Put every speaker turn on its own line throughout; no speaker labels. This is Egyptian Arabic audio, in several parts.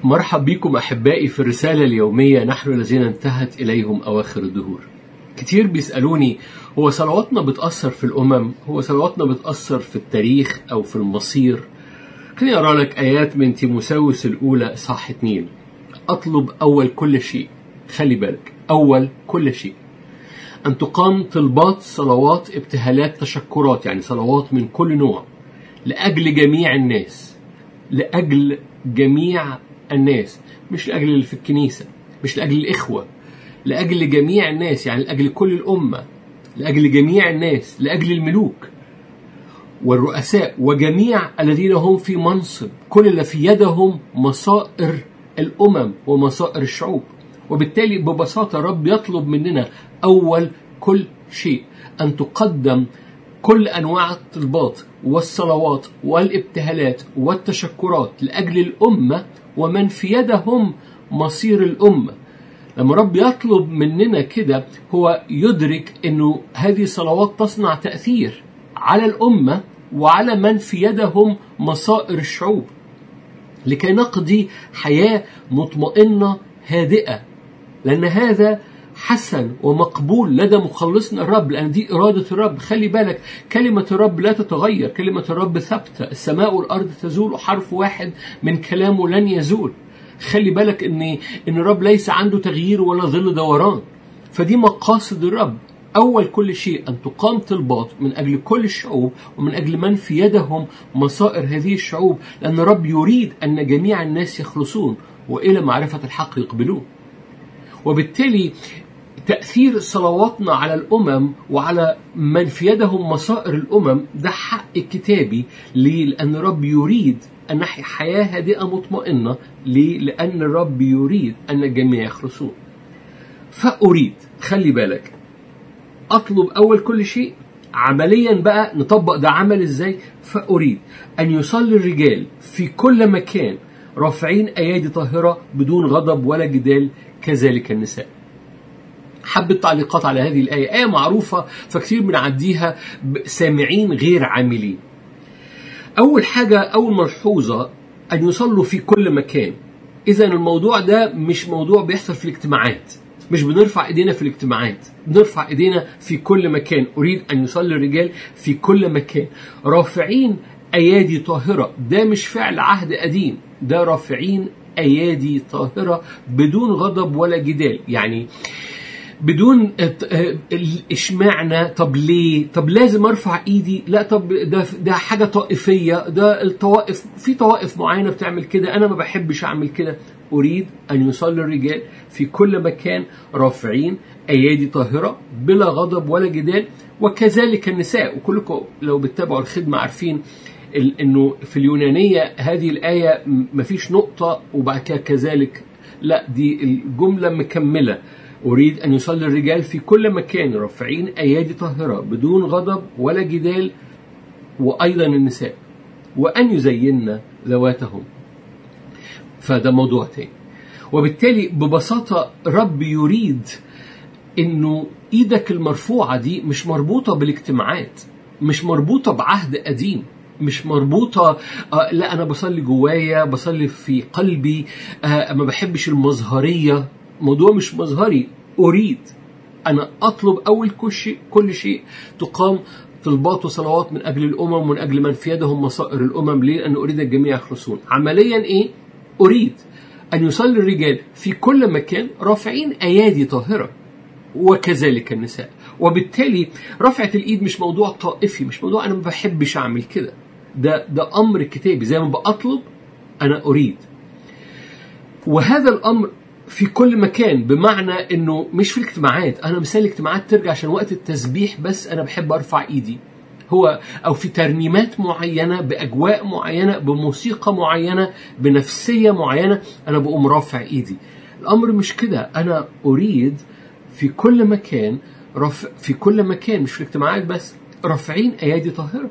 مرحب بكم أحبائي في الرسالة اليومية نحن الذين انتهت إليهم أواخر الدهور كتير بيسألوني هو صلواتنا بتأثر في الأمم هو صلواتنا بتأثر في التاريخ أو في المصير خليني أقرأ لك آيات من تيموساوس الأولى إصحاح 2 أطلب أول كل شيء خلي بالك أول كل شيء أن تقام طلبات صلوات ابتهالات تشكرات يعني صلوات من كل نوع لأجل جميع الناس لأجل جميع الناس مش لأجل اللي في الكنيسة مش لأجل الإخوة لأجل جميع الناس يعني لأجل كل الأمة لأجل جميع الناس لأجل الملوك والرؤساء وجميع الذين هم في منصب كل اللي في يدهم مصائر الأمم ومصائر الشعوب وبالتالي ببساطة رب يطلب مننا أول كل شيء أن تقدم كل أنواع الطلبات والصلوات والابتهالات والتشكرات لأجل الأمة ومن في يدهم مصير الأمة لما رب يطلب مننا كده هو يدرك أنه هذه الصلوات تصنع تأثير على الأمة وعلى من في يدهم مصائر الشعوب لكي نقضي حياة مطمئنة هادئة لأن هذا حسن ومقبول لدى مخلصنا الرب لأن دي إرادة الرب خلي بالك كلمة الرب لا تتغير كلمة الرب ثابتة السماء والأرض تزول حرف واحد من كلامه لن يزول خلي بالك ان ان الرب ليس عنده تغيير ولا ظل دوران فدي مقاصد الرب اول كل شيء ان تقام طلبات من اجل كل الشعوب ومن اجل من في يدهم مصائر هذه الشعوب لان الرب يريد ان جميع الناس يخلصون والى معرفه الحق يقبلون وبالتالي تأثير صلواتنا على الأمم وعلى من في يدهم مصائر الأمم ده حق كتابي ليه؟ لأن الرب يريد أن نحيا حياة هادئة مطمئنة ليه؟ لأن الرب يريد أن الجميع يخلصون فأريد خلي بالك أطلب أول كل شيء عمليا بقى نطبق ده عمل ازاي فأريد أن يصلي الرجال في كل مكان رافعين أيادي طاهرة بدون غضب ولا جدال كذلك النساء حبة تعليقات على هذه الآية آية معروفة فكثير بنعديها سامعين غير عاملين أول حاجة أول ملحوظة أن يصلوا في كل مكان إذا الموضوع ده مش موضوع بيحصل في الاجتماعات مش بنرفع ايدينا في الاجتماعات بنرفع ايدينا في كل مكان اريد ان يصلي الرجال في كل مكان رافعين ايادي طاهره ده مش فعل عهد قديم ده رافعين ايادي طاهره بدون غضب ولا جدال يعني بدون اشمعنى طب ليه طب لازم ارفع ايدي لا طب ده ده حاجه طائفيه ده الطوائف في طوائف معينه بتعمل كده انا ما بحبش اعمل كده اريد ان يصلي الرجال في كل مكان رافعين ايادي طاهره بلا غضب ولا جدال وكذلك النساء وكلكم لو بتتابعوا الخدمه عارفين انه في اليونانيه هذه الايه مفيش نقطه وبعد كده كذلك لا دي الجمله مكمله أريد أن يصلي الرجال في كل مكان رافعين أيادي طاهرة بدون غضب ولا جدال وأيضا النساء وأن يزينن ذواتهم فده موضوع تاني وبالتالي ببساطة رب يريد أنه إيدك المرفوعة دي مش مربوطة بالاجتماعات مش مربوطة بعهد قديم مش مربوطة آه لا أنا بصلي جوايا بصلي في قلبي آه ما بحبش المظهرية موضوع مش مظهري أريد أنا أطلب أول كل شيء, كل شيء تقام طلبات وصلوات من أجل الأمم ومن أجل من في يدهم مصائر الأمم ليه؟ لأن أريد الجميع يخلصون عمليا إيه؟ أريد أن يصلي الرجال في كل مكان رافعين أيادي طاهرة وكذلك النساء وبالتالي رفعة الإيد مش موضوع طائفي مش موضوع أنا ما بحبش أعمل كده ده ده أمر كتابي زي ما بأطلب أنا أريد وهذا الأمر في كل مكان بمعنى انه مش في الاجتماعات انا مثال الاجتماعات ترجع عشان وقت التسبيح بس انا بحب ارفع ايدي هو او في ترنيمات معينه باجواء معينه بموسيقى معينه بنفسيه معينه انا بقوم رافع ايدي الامر مش كده انا اريد في كل مكان رف في كل مكان مش في الاجتماعات بس رافعين ايادي طاهره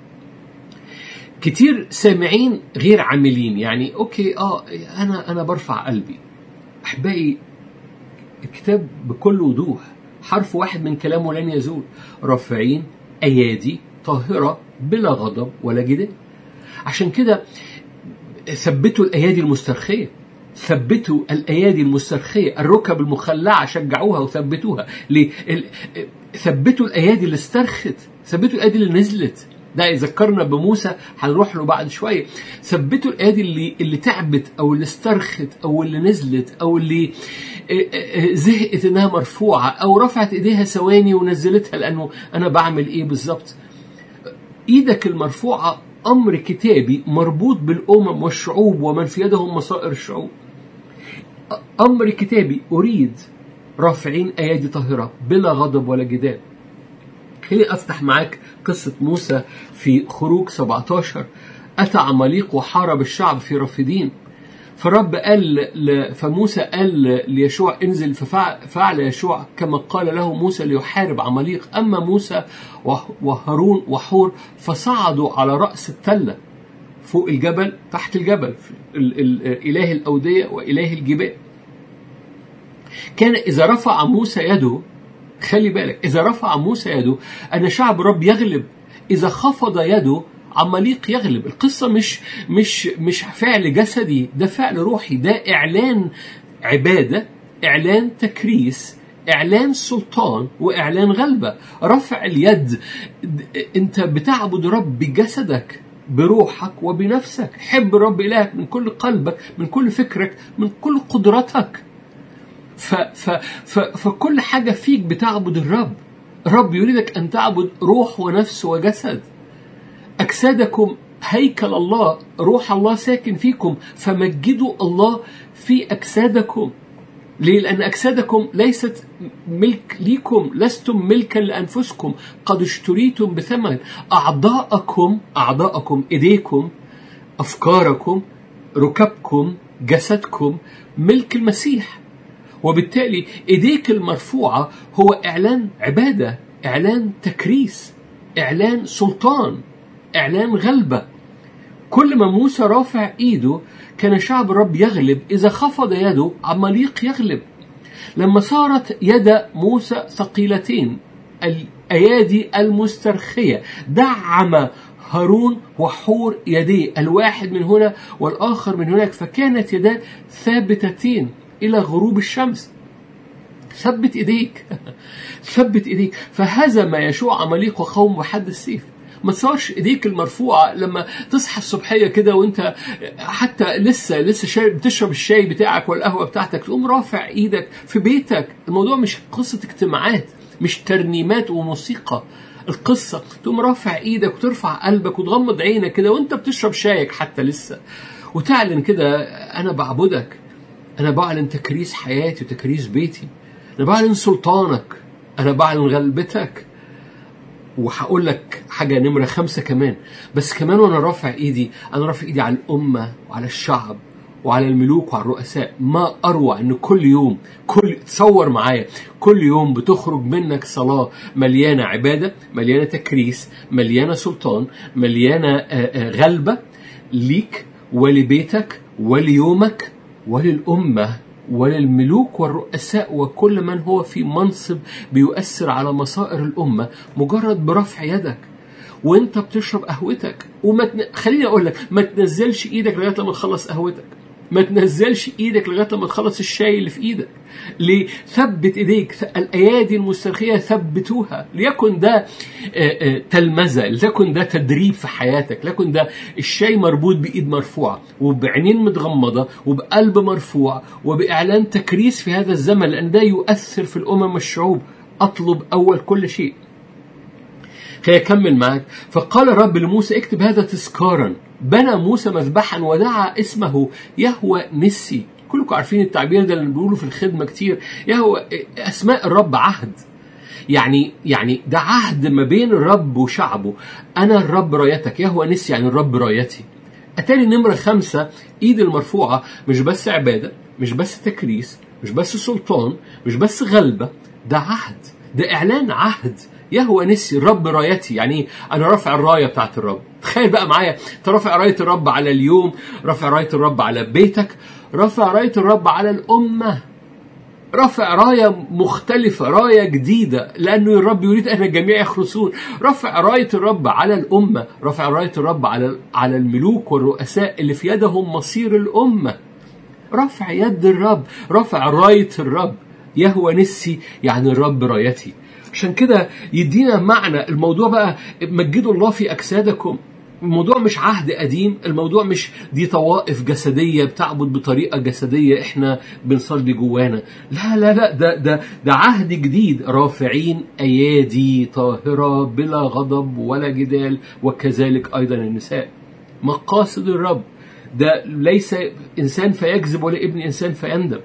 كتير سامعين غير عاملين يعني اوكي اه انا انا برفع قلبي احبائي الكتاب بكل وضوح حرف واحد من كلامه لن يزول رافعين ايادي طاهره بلا غضب ولا جدال عشان كده ثبتوا الايادي المسترخيه ثبتوا الايادي المسترخيه الركب المخلعه شجعوها وثبتوها ليه ال- ثبتوا الايادي اللي استرخت ثبتوا الايادي اللي نزلت ده يذكرنا بموسى هنروح له بعد شويه ثبتوا الايادي اللي اللي تعبت او اللي استرخت او اللي نزلت او اللي آه، آه، زهقت انها مرفوعه او رفعت ايديها ثواني ونزلتها لانه انا بعمل ايه بالظبط ايدك المرفوعه امر كتابي مربوط بالامم والشعوب ومن في يدهم مصائر الشعوب امر كتابي اريد رافعين ايادي طاهره بلا غضب ولا جدال خليني افتح معاك قصه موسى في خروج 17 اتى عماليق وحارب الشعب في رافدين فالرب قال ل- فموسى قال ليشوع انزل ففعل يشوع كما قال له موسى ليحارب عماليق اما موسى وه- وهارون وحور فصعدوا على راس التله فوق الجبل تحت الجبل ال- ال- اله الاوديه واله الجبال كان اذا رفع موسى يده خلي بالك إذا رفع موسى يده أن شعب الرب يغلب إذا خفض يده عماليق يغلب القصة مش مش مش فعل جسدي ده فعل روحي ده إعلان عبادة إعلان تكريس إعلان سلطان وإعلان غلبة رفع اليد أنت بتعبد رب بجسدك بروحك وبنفسك حب رب إلهك من كل قلبك من كل فكرك من كل قدرتك ف ف ف فكل حاجة فيك بتعبد الرب الرب يريدك أن تعبد روح ونفس وجسد أجسادكم هيكل الله روح الله ساكن فيكم فمجدوا الله في أجسادكم ليه؟ لأن أجسادكم ليست ملك ليكم لستم ملكا لأنفسكم قد اشتريتم بثمن أعضاءكم أعضاءكم إيديكم أفكاركم ركبكم جسدكم ملك المسيح وبالتالي ايديك المرفوعه هو اعلان عباده اعلان تكريس اعلان سلطان اعلان غلبه كل ما موسى رافع ايده كان شعب الرب يغلب اذا خفض يده عماليق يغلب لما صارت يد موسى ثقيلتين الايادي المسترخيه دعم هارون وحور يديه الواحد من هنا والاخر من هناك فكانت يداه ثابتتين الى غروب الشمس ثبت ايديك ثبت ايديك فهزم يشوع عماليق وقوم بحد السيف ما تصورش ايديك المرفوعه لما تصحى الصبحيه كده وانت حتى لسه لسه شاي بتشرب الشاي بتاعك والقهوه بتاعتك تقوم رافع ايدك في بيتك الموضوع مش قصه اجتماعات مش ترنيمات وموسيقى القصة تقوم رافع ايدك وترفع قلبك وتغمض عينك كده وانت بتشرب شايك حتى لسه وتعلن كده انا بعبدك أنا بعلن تكريس حياتي وتكريس بيتي أنا بعلن سلطانك أنا بعلن غلبتك وهقول لك حاجة نمرة خمسة كمان بس كمان وأنا رافع إيدي أنا رافع إيدي على الأمة وعلى الشعب وعلى الملوك وعلى الرؤساء ما أروع أن كل يوم كل تصور معايا كل يوم بتخرج منك صلاة مليانة عبادة مليانة تكريس مليانة سلطان مليانة غلبة ليك ولبيتك وليومك وللأمة وللملوك والرؤساء وكل من هو في منصب بيؤثر على مصائر الأمة مجرد برفع يدك وانت بتشرب قهوتك وما تن... خليني اقول لك ما تنزلش ايدك لغايه لما تخلص قهوتك ما تنزلش ايدك لغايه لما تخلص الشاي اللي في ايدك ليه ثبت ايديك الايادي المسترخيه ثبتوها ليكن ده تلمذه ليكن ده تدريب في حياتك ليكن ده الشاي مربوط بايد مرفوعه وبعينين متغمضه وبقلب مرفوع وباعلان تكريس في هذا الزمن لان ده يؤثر في الامم والشعوب اطلب اول كل شيء خليني اكمل معاك فقال الرب لموسى اكتب هذا تذكارا بنى موسى مذبحا ودعا اسمه يهوى نسي كلكم عارفين التعبير ده اللي بنقوله في الخدمه كتير يهوى اسماء الرب عهد يعني يعني ده عهد ما بين الرب وشعبه انا الرب رايتك يهوى نسي يعني الرب رايتي اتاري نمرة خمسة ايد المرفوعة مش بس عبادة مش بس تكريس مش بس سلطان مش بس غلبة ده عهد ده اعلان عهد يهوى نسي الرب رايتي يعني انا رافع الرايه بتاعت الرب تخيل بقى معايا انت رافع رايه الرب على اليوم رافع رايه الرب على بيتك رافع رايه الرب على الامه رافع راية مختلفة راية جديدة لأنه الرب يريد أن الجميع يخلصون رافع راية الرب على الأمة رافع راية الرب على على الملوك والرؤساء اللي في يدهم مصير الأمة رفع يد الرب رفع راية الرب يهوى نسي يعني الرب رايتي عشان كده يدينا معنى الموضوع بقى مجدوا الله في أجسادكم الموضوع مش عهد قديم الموضوع مش دي طوائف جسدية بتعبد بطريقة جسدية احنا بنصلي جوانا لا لا لا ده, ده, ده عهد جديد رافعين أيادي طاهرة بلا غضب ولا جدال وكذلك أيضا النساء مقاصد الرب ده ليس إنسان فيكذب ولا ابن إنسان فيندم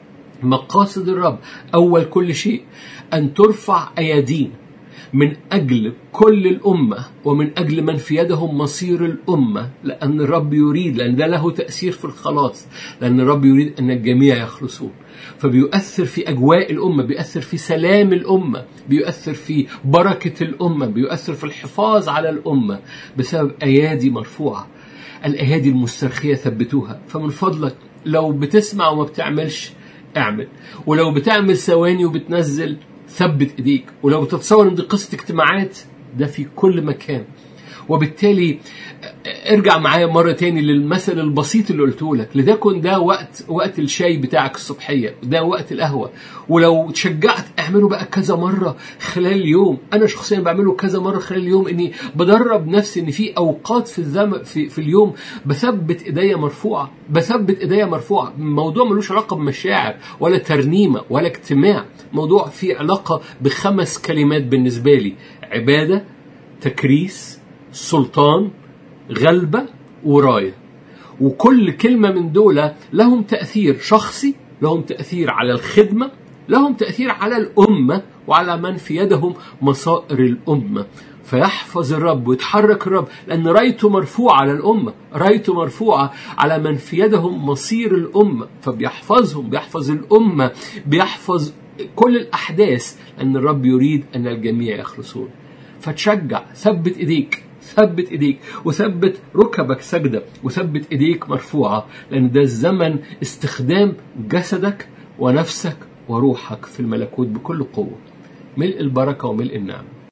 مقاصد الرب أول كل شيء أن ترفع أيادينا من أجل كل الأمة ومن أجل من في يدهم مصير الأمة لأن الرب يريد لأن ده له تأثير في الخلاص لأن الرب يريد أن الجميع يخلصون فبيؤثر في أجواء الأمة بيؤثر في سلام الأمة بيؤثر في بركة الأمة بيؤثر في الحفاظ على الأمة بسبب أيادي مرفوعة الأيادي المسترخية ثبتوها فمن فضلك لو بتسمع وما بتعملش اعمل ولو بتعمل ثواني وبتنزل ثبت ايديك ولو بتتصور ان دي قصه اجتماعات ده في كل مكان وبالتالي ارجع معايا مرة تاني للمثل البسيط اللي قلته لك لتكن ده وقت وقت الشاي بتاعك الصبحية ده وقت القهوة ولو تشجعت اعمله بقى كذا مرة خلال اليوم أنا شخصيا بعمله كذا مرة خلال اليوم إني بدرب نفسي إن في أوقات في الزمن في, في اليوم بثبت إيديا مرفوعة بثبت إيديا مرفوعة الموضوع ملوش علاقة بمشاعر ولا ترنيمة ولا اجتماع موضوع فيه علاقة بخمس كلمات بالنسبة لي عبادة تكريس سلطان غلبة وراية وكل كلمة من دول لهم تأثير شخصي لهم تأثير على الخدمة لهم تأثير على الأمة وعلى من في يدهم مصائر الأمة فيحفظ الرب ويتحرك الرب لأن رايته مرفوعة على الأمة رايته مرفوعة على من في يدهم مصير الأمة فبيحفظهم بيحفظ الأمة بيحفظ كل الأحداث لأن الرب يريد أن الجميع يخلصون فتشجع ثبت إيديك ثبت ايديك وثبت ركبك سجده وثبت ايديك مرفوعه لان ده زمن استخدام جسدك ونفسك وروحك في الملكوت بكل قوه ملء البركه وملء النعمه